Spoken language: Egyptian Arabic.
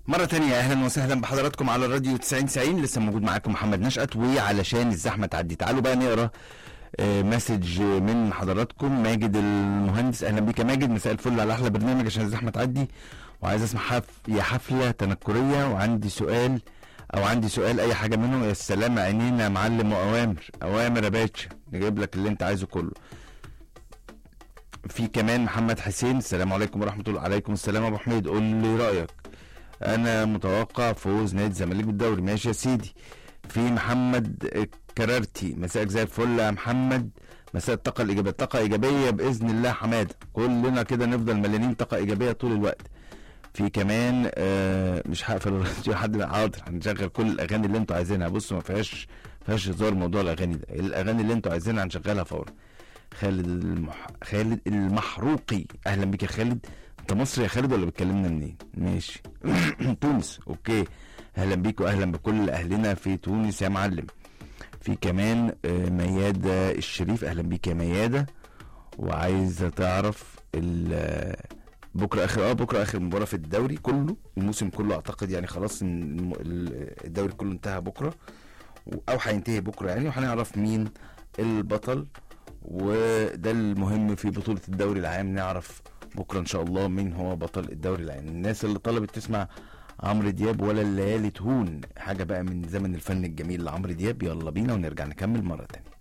مرة تانية أهلا وسهلا بحضراتكم على الراديو 90 90 لسه موجود معاكم محمد نشأت وعلشان الزحمة تعدي تعالوا بقى نقرا آه، مسج من حضراتكم ماجد المهندس أهلا بيك يا ماجد مساء الفل على أحلى برنامج عشان الزحمة تعدي وعايز أسمع حف... يا حفلة تنكرية وعندي سؤال أو عندي سؤال أي حاجة منهم يا سلام عينينا يا معلم وأوامر أوامر يا باشا نجيب لك اللي أنت عايزه كله في كمان محمد حسين السلام عليكم ورحمة الله عليكم السلام يا أبو حميد قول لي رأيك انا متوقع فوز نادي الزمالك بالدوري ماشي يا سيدي في محمد كرارتي مساءك زي الفل يا محمد مساء الطاقة الإيجابية طاقة إيجابية بإذن الله حمادة كلنا كده نفضل مليانين طاقة إيجابية طول الوقت في كمان آه مش هقفل الراديو حد حاضر هنشغل كل الأغاني اللي أنتوا عايزينها بصوا ما فيهاش فيهاش هزار موضوع الأغاني ده الأغاني اللي أنتوا عايزينها هنشغلها فورا خالد المح... خالد المحروقي أهلا بيك يا خالد انت مصري يا خالد ولا بتكلمنا منين؟ ماشي تونس اوكي اهلا بيك واهلا بكل اهلنا في تونس يا معلم في كمان آه، ميادة الشريف اهلا بيك يا ميادة وعايزة تعرف ال- آه، بكره اخر اه بكره اخر مباراة في الدوري كله الموسم كله اعتقد يعني خلاص إن الم- ال- الدوري كله انتهى بكره و- او هينتهي بكره يعني وهنعرف مين البطل وده المهم في بطولة الدوري العام نعرف بكره ان شاء الله مين هو بطل الدوري العام الناس اللي طلبت تسمع عمرو دياب ولا الليالي تهون حاجه بقى من زمن الفن الجميل لعمرو دياب يلا بينا ونرجع نكمل مره تانية